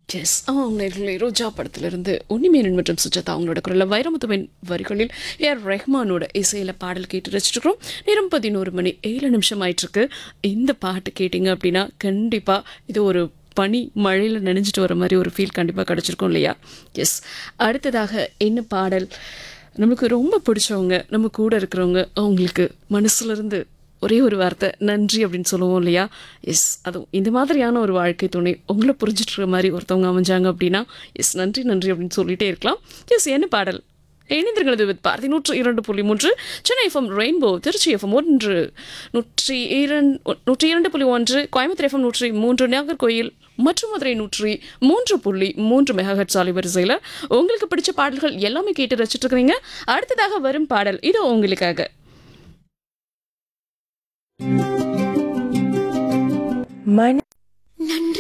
S அவங்களே ரோஜா படத்திலிருந்து உன்னிமேனன் மற்றும் சுஜாதா அவங்களோட குரலில் வைரமுத்துவின் வரிகளில் ஏஆர் ரெஹ்மானோட இசையில் பாடல் கேட்டு ரசிச்சிருக்கிறோம் நேரம் பதினோரு மணி ஏழு நிமிஷம் ஆயிட்டிருக்கு இந்த பாட்டு கேட்டிங்க அப்படின்னா கண்டிப்பாக இது ஒரு பனி மழையில் நனைஞ்சிட்டு வர மாதிரி ஒரு ஃபீல் கண்டிப்பாக கிடச்சிருக்கும் இல்லையா எஸ் அடுத்ததாக என்ன பாடல் நமக்கு ரொம்ப பிடிச்சவங்க நம்ம கூட இருக்கிறவங்க அவங்களுக்கு மனசுலேருந்து ஒரே ஒரு வார்த்தை நன்றி அப்படின்னு சொல்லுவோம் இல்லையா எஸ் அதுவும் இந்த மாதிரியான ஒரு வாழ்க்கை துணை உங்களை புரிஞ்சிட்டு இருக்க மாதிரி ஒருத்தவங்க அமைஞ்சாங்க அப்படின்னா எஸ் நன்றி நன்றி அப்படின்னு சொல்லிட்டே இருக்கலாம் எஸ் என்ன பாடல் இணைந்திருக்கிறது வித் பாரதி நூற்று இரண்டு புள்ளி மூன்று Chennai FM rainbow Tiruchi FM ஒன்று நூற்றி இரண்டு நூற்றி இரண்டு புள்ளி ஒன்று கோயம்புத்தூர் எஃப்எம் நூற்றி மூன்று நாகர்கோயில் மற்றும் மதுரை நூற்றி மூன்று புள்ளி மூன்று மெகாஹட் சாலை வரிசையில் உங்களுக்கு பிடிச்ச பாடல்கள் எல்லாமே கேட்டு ரசிச்சுட்டு இருக்கிறீங்க அடுத்ததாக வரும் பாடல் இது உங்களுக்காக மணி